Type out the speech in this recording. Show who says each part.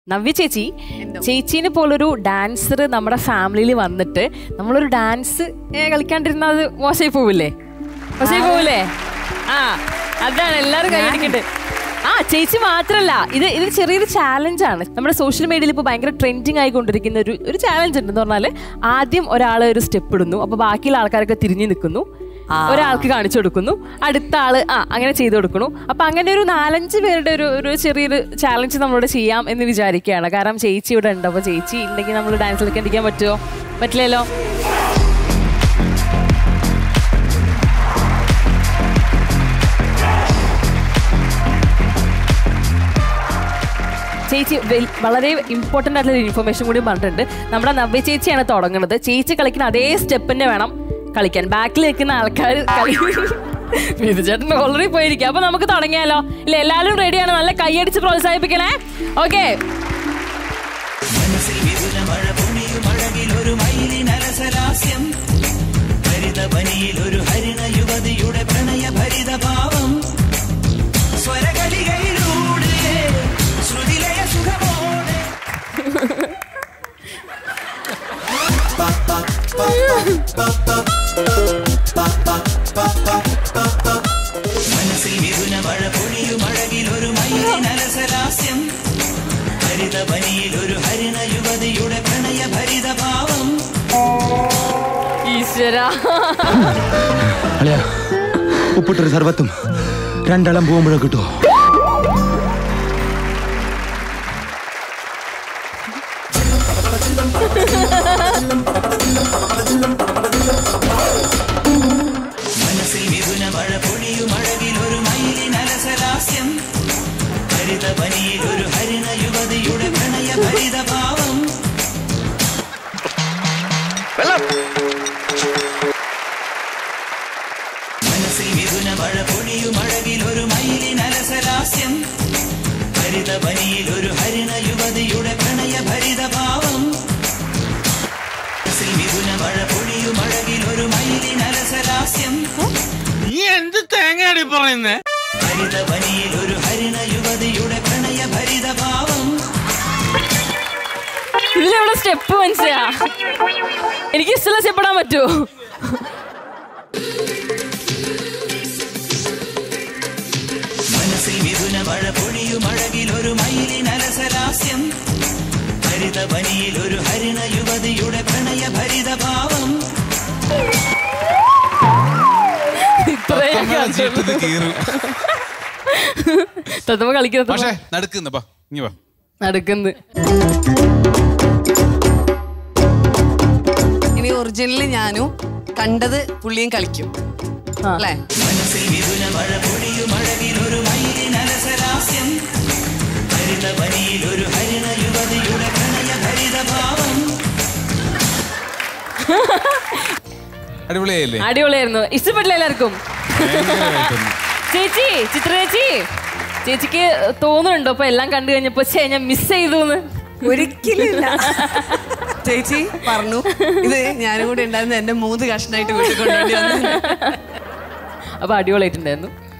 Speaker 1: നവ്യ ചേച്ചി ചേച്ചീനെ പോലൊരു ഡാൻസർ നമ്മുടെ ഫാമിലിയിൽ വന്നിട്ട് നമ്മളൊരു ഡാൻസ് കളിക്കാണ്ടിരുന്ന അത് മോശമായി പോവില്ലേ മോശമായി പോവില്ലേ ആ അതാണ് എല്ലാവരും കൈയടിക്കട്ടെ ആ ചേച്ചി മാത്രല്ല ഇത് ഇത് ചെറിയൊരു ചാലഞ്ച് ആണ് നമ്മുടെ സോഷ്യൽ മീഡിയയിൽ ഇപ്പോൾ ഭയങ്കര ട്രെൻഡിങ് ആയിക്കൊണ്ടിരിക്കുന്ന ഒരു ഒരു ചാലഞ്ച് ഉണ്ടെന്ന് പറഞ്ഞാൽ ആദ്യം ഒരാൾ ഒരു സ്റ്റെപ്പ് ഇടുന്നു അപ്പൊ ബാക്കിയുള്ള ആൾക്കാരൊക്കെ തിരിഞ്ഞു നിൽക്കുന്നു ഒരാൾക്ക് കാണിച്ചു കൊടുക്കുന്നു അടുത്ത ആള് ആ അങ്ങനെ ചെയ്തു കൊടുക്കുന്നു അപ്പൊ അങ്ങനെ ഒരു നാലഞ്ച് പേരുടെ ഒരു ഒരു ചെറിയൊരു ചാലഞ്ച് നമ്മളോട് ചെയ്യാം എന്ന് വിചാരിക്കുകയാണ് കാരണം ചേച്ചി ഇവിടെ ഉണ്ട് അപ്പൊ ചേച്ചി ഉണ്ടെങ്കിൽ നമ്മൾ ഡാൻസ് കളിക്കാണ്ടിരിക്കാൻ പറ്റുമോ പറ്റില്ലല്ലോ ചേച്ചി വെൽ- വളരെ ഇമ്പോർട്ടൻ്റ് ആയിട്ടുള്ള ഒരു ഇൻഫർമേഷൻ കൂടി പറഞ്ഞിട്ടുണ്ട് നമ്മുടെ നവ്യ ചേച്ചിയാണ് തുടങ്ങുന്നത് ചേച്ചി കളിക്കുന്ന അതേ സ്റ്റെപ്പിന്റെ വേണം കളിക്കാൻ ബാക്കിൽ നിൽക്കുന്ന ആൾക്കാർ ചേട്ടൻ ഓൾറെഡി പോയിരിക്കും അപ്പൊ നമുക്ക് തുടങ്ങിയാലോ ഇല്ല എല്ലാവരും റെഡിയാണ് നല്ല കൈയടിച്ച് പ്രോത്സാഹിപ്പിക്കണേ ഓക്കെ
Speaker 2: മനസ്സിൽ വിപുല മഴ പൊണിയും അഴകിൽ ഒരു മയിലിനലസലാസ്യം ഹരിതവനിയിൽ ഒരു ഹരിണ യുവതിയുടെ പ്രണയ ഭരിത ഭാവം സ്വരകളികയിലൂടെ ശ്രുതിലയ സുഖമോടെ മനസ്സിൽ വിപുല മഴ പൊണിയും അഴകിൽ ഒരു മയിലിനലസലാസ്യം ഹരിതവനിയിൽ ഒരു ഹരിണ യുവതിയുടെ പ്രണയ ഭരിത ഭാവം
Speaker 1: ഈശ്വര
Speaker 3: അളിയ ഉപ്പിട്ടൊരു സർവത്തും രണ്ടെണ്ണം പോകുമ്പോഴേ കിട്ടുമോ
Speaker 2: മനസ്സിൽ വിപുല മഴ പൊണിയും അഴകിൽ ഒരു മയിലിനലസലാസ്യം ഹരിതവനിയിൽ ഒരു ഹരിണ യുവതിയുടെ പ്രണയ ഭരിത ഭാവം മനസ്സിൽ വിപുല മഴ പൊണിയും അഴകിൽ ഒരു മയിലിനലസലാസ്യം ഹരിതവനിയിൽ ഒരു ഹരിണ യുവതിയുടെ പ്രണയ ഭരിത ഭാവം മനസ്സിൽ വിപുല മഴ പൊണിയും അഴകിൽ ഒരു മയിലിനലസലാസ്യം
Speaker 4: നീ എന്ത് തേങ്ങയാടി പറയുന്നേ
Speaker 2: ഹരിതവനിയിൽ ഒരു ഹരിണ യുവതിയുടെ പ്രണയ ഭരിത ഭാവം
Speaker 1: ഇതിലെവിടെ സ്റ്റെപ്പ് മനസ്സിലാ എനിക്ക് ഇഷ്ടമുള്ള സ്റ്റെപ്പ് ഇടാൻ പറ്റുമോ
Speaker 2: മനസ്സിൽ വിപുല മഴ പൊഴിയും അഴകിൽ ഒരു മയിലിനലസലാസ്യം ഹരിതവനിയിൽ ഒരു ഹരിണ യുവതിയുടെ പ്രണയ ഭരിത ഭാവം
Speaker 1: ഇത്രയും
Speaker 4: ചീട്ടത് കീറും
Speaker 1: തത്തമ്മ കളിക്കുന്നത്
Speaker 4: പക്ഷേ നടുക്കുന്ന ബാ ഇങ്ങ വാ
Speaker 1: നടക്കുന്നത്
Speaker 5: ഇനി ഒറിജിനലി ഞാനും കണ്ടത് പുള്ളിയും കളിക്കും
Speaker 1: ആ.
Speaker 5: അല്ലേ
Speaker 2: മനസ്സിൽ വിപുല മഴ പൊഴിയും അഴകിൽ ഒരു മയിലിനലസലാസ്യം ഹരിതവനിയിൽ ഒരു ഹരിണ യുവതിയുടെ പ്രണയ ഭരിത ഭാവം
Speaker 4: അടിപൊളിയായില്ലേ
Speaker 1: അടിപൊളിയായിരുന്നു ഇഷ്ടപ്പെട്ടില്ല എല്ലാവർക്കും
Speaker 4: ഭയങ്കരമായിട്ടൊന്ന്.
Speaker 1: ചേച്ചി ചിത്ര ചേച്ചി ചേച്ചിക്ക് തോന്നുന്നുണ്ടോ ഇപ്പൊ എല്ലാം കണ്ടു കഴിഞ്ഞപ്പോ ഛേ ഞാൻ മിസ് ചെയ്തു എന്ന്
Speaker 5: ഒരിക്കലില്ല ചേച്ചി പറഞ്ഞു ഇത് ഞാനും കൂടി ഉണ്ടായിരുന്ന എന്റെ മൂന്ന് കഷ്ണായിട്ട് വീട്ടിൽ കൊണ്ടുവേണ്ടി വന്നു
Speaker 1: അപ്പൊ അടിപൊളിയായിട്ടുണ്ടായിരുന്നു